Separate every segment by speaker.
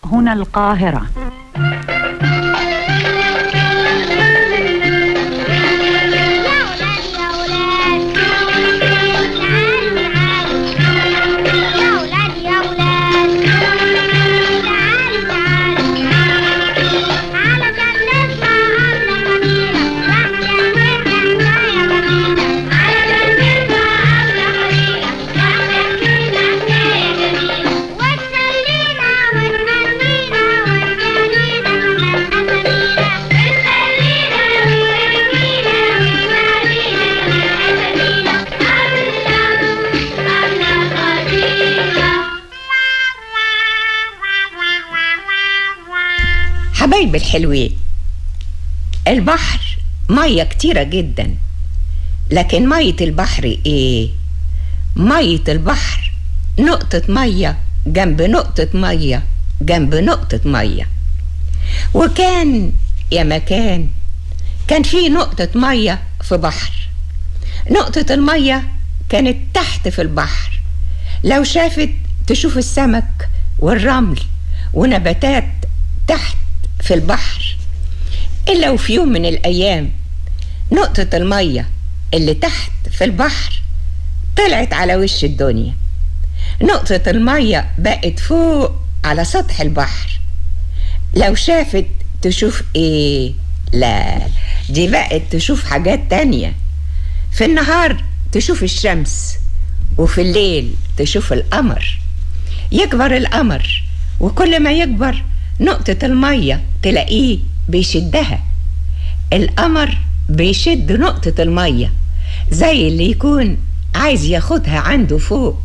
Speaker 1: هنا القاهرة
Speaker 2: حبايب الحلوين البحر مية كتيرة جدا لكن مية البحر ايه مية البحر نقطة مية جنب نقطة مية جنب نقطة مية وكان يا مكان كان في نقطة مية في بحر نقطة المية كانت تحت في البحر لو شافت تشوف السمك والرمل ونباتات تحت في البحر إلا وفي يوم من الأيام نقطة المية اللي تحت في البحر طلعت على وش الدنيا نقطة المية بقت فوق على سطح البحر لو شافت تشوف ايه لا دي بقت تشوف حاجات تانية في النهار تشوف الشمس وفي الليل تشوف القمر يكبر القمر وكل ما يكبر نقطة المية تلاقيه بيشدها القمر بيشد نقطة المية زي اللي يكون عايز ياخدها عنده فوق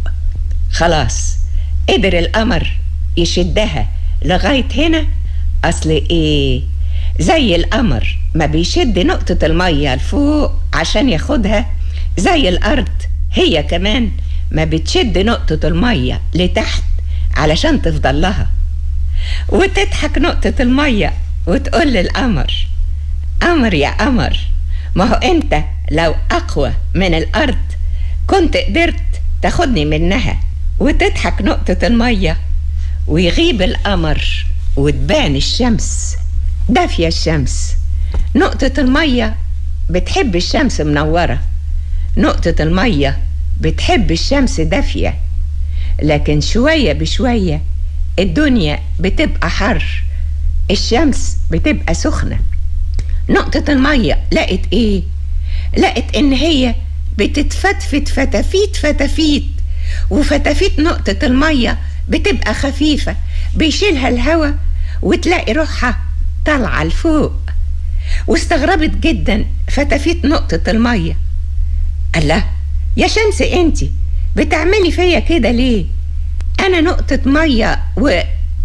Speaker 2: خلاص قدر القمر يشدها لغاية هنا أصل إيه زي القمر ما بيشد نقطة المية لفوق عشان ياخدها زي الأرض هي كمان ما بتشد نقطة المية لتحت علشان تفضل لها وتضحك نقطة المية وتقول للقمر قمر يا قمر ما هو انت لو اقوى من الارض كنت قدرت تاخدني منها وتضحك نقطة المية ويغيب القمر وتبان الشمس دافية الشمس نقطة المية بتحب الشمس منورة نقطة المية بتحب الشمس دافية لكن شوية بشوية الدنيا بتبقى حر الشمس بتبقى سخنة نقطة المية لقت ايه لقت ان هي بتتفتفت فتافيت فتافيت وفتافيت نقطة المية بتبقى خفيفة بيشيلها الهوا وتلاقي روحها طالعة لفوق واستغربت جدا فتافيت نقطة المية الله يا شمس انتي بتعملي فيا كده ليه انا نقطة مية و...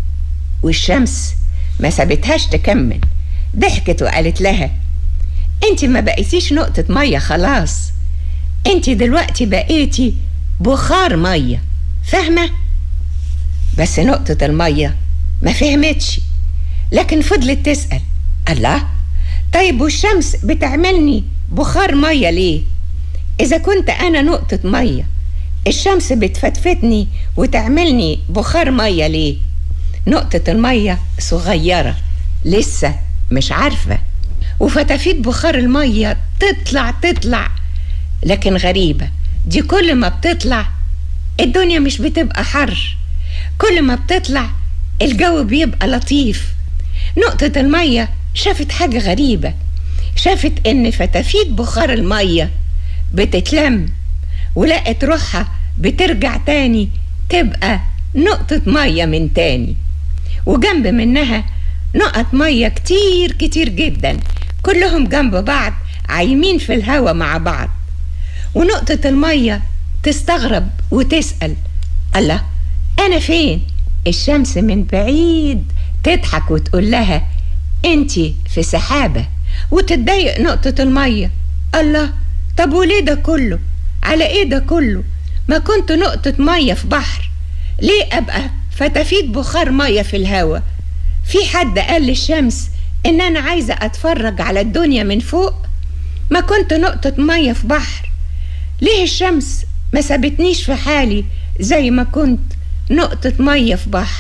Speaker 2: والشمس ما سابتهاش تكمل ضحكت وقالت لها انت ما بقيتيش نقطة مية خلاص انت دلوقتي بقيتي بخار مية فاهمة بس نقطة المية ما فهمتش لكن فضلت تسأل الله طيب والشمس بتعملني بخار مية ليه إذا كنت أنا نقطة مية الشمس بتفتفتني وتعملني بخار مية ليه نقطة المية صغيرة لسه مش عارفة وفتافيت بخار المية تطلع تطلع لكن غريبة دي كل ما بتطلع الدنيا مش بتبقى حر كل ما بتطلع الجو بيبقى لطيف نقطة المية شافت حاجة غريبة شافت ان فتافيت بخار المية بتتلم ولقت روحها بترجع تاني تبقى نقطة مية من تاني وجنب منها نقط مية كتير كتير جدا كلهم جنب بعض عايمين في الهوا مع بعض ونقطة المية تستغرب وتسأل الله أنا فين؟ الشمس من بعيد تضحك وتقول لها انتي في سحابة وتتضايق نقطة المية الله طب وليه ده كله؟ على ايه ده كله؟ ما كنت نقطة مية في بحر ليه أبقى فتافيت بخار مية في الهوا في حد قال للشمس إن أنا عايزة أتفرج على الدنيا من فوق ما كنت نقطة مية في بحر ليه الشمس ما سابتنيش في حالي زي ما كنت نقطة مية في بحر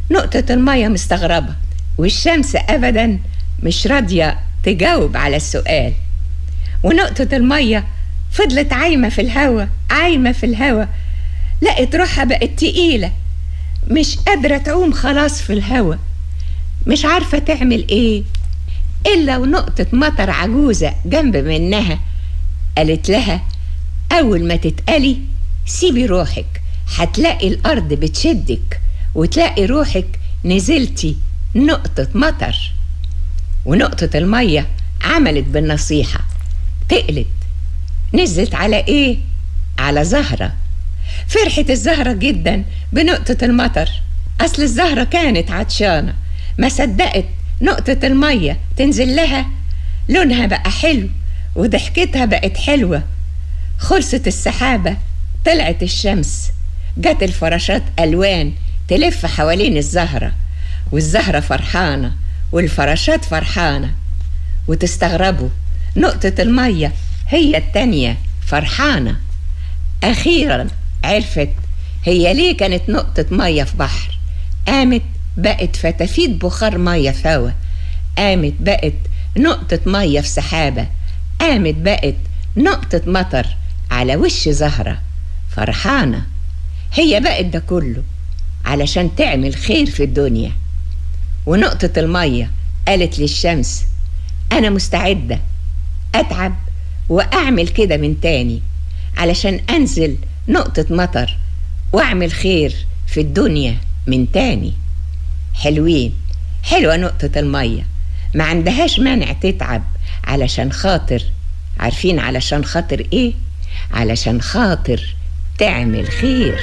Speaker 2: نقطة المية مستغربة والشمس أبدا مش راضية تجاوب على السؤال ونقطة المية فضلت عايمة في الهوا عايمة في الهوا لقت روحها بقت تقيلة مش قادرة تعوم خلاص في الهوا مش عارفة تعمل ايه إلا ونقطة مطر عجوزة جنب منها قالت لها أول ما تتقلي سيبي روحك هتلاقي الأرض بتشدك وتلاقي روحك نزلتي نقطة مطر ونقطة المية عملت بالنصيحة تقلت نزلت على ايه؟ على زهرة فرحت الزهرة جدا بنقطة المطر أصل الزهرة كانت عطشانة ما صدقت نقطة المية تنزل لها لونها بقى حلو وضحكتها بقت حلوة خلصت السحابة طلعت الشمس جت الفراشات ألوان تلف حوالين الزهرة والزهرة فرحانة والفراشات فرحانة وتستغربوا نقطة المية هي التانية فرحانة أخيرا عرفت هي ليه كانت نقطة مية في بحر قامت بقت فتافيت بخار مية في هوا قامت بقت نقطة مية في سحابة قامت بقت نقطة مطر على وش زهرة فرحانة هي بقت ده كله علشان تعمل خير في الدنيا ونقطة المية قالت للشمس أنا مستعدة أتعب وأعمل كده من تاني علشان أنزل نقطة مطر وأعمل خير في الدنيا من تاني حلوين حلوة نقطة المية ما عندهاش مانع تتعب علشان خاطر عارفين علشان خاطر ايه علشان خاطر تعمل خير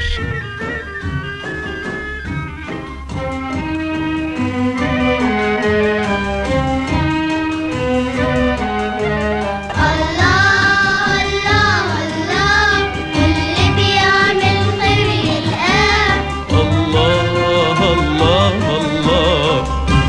Speaker 1: الله الله الله اللي بيعمل خير يلقاه
Speaker 3: الله الله الله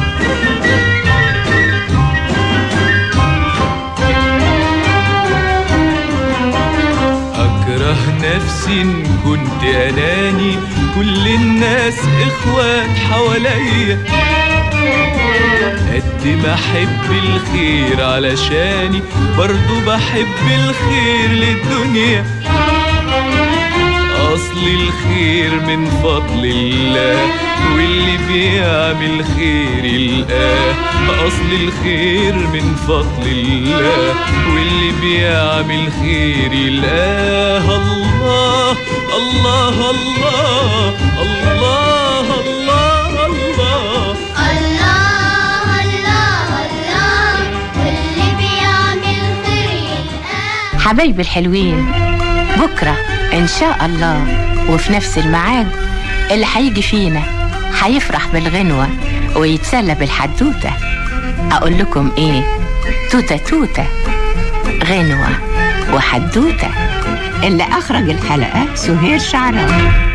Speaker 3: أكره نفسي إن كنت أناني كل الناس إخوات حواليا قد ما أحب الخير علشاني برضو بحب الخير للدنيا أصل الخير من فضل الله واللي بيعمل خير يلقاه أصل الخير من فضل الله واللي بيعمل خير يلقاه الله الله الله الله الله الله
Speaker 1: الله الله الله واللي بيعمل خير يلقاه
Speaker 4: حبايبي الحلوين بكرة إن شاء الله وفي نفس الميعاد اللي هيجي فينا هيفرح بالغنوة ويتسلى بالحدوتة أقول لكم إيه توتة توتة غنوة وحدوتة
Speaker 2: اللي أخرج الحلقة سهير شعراوي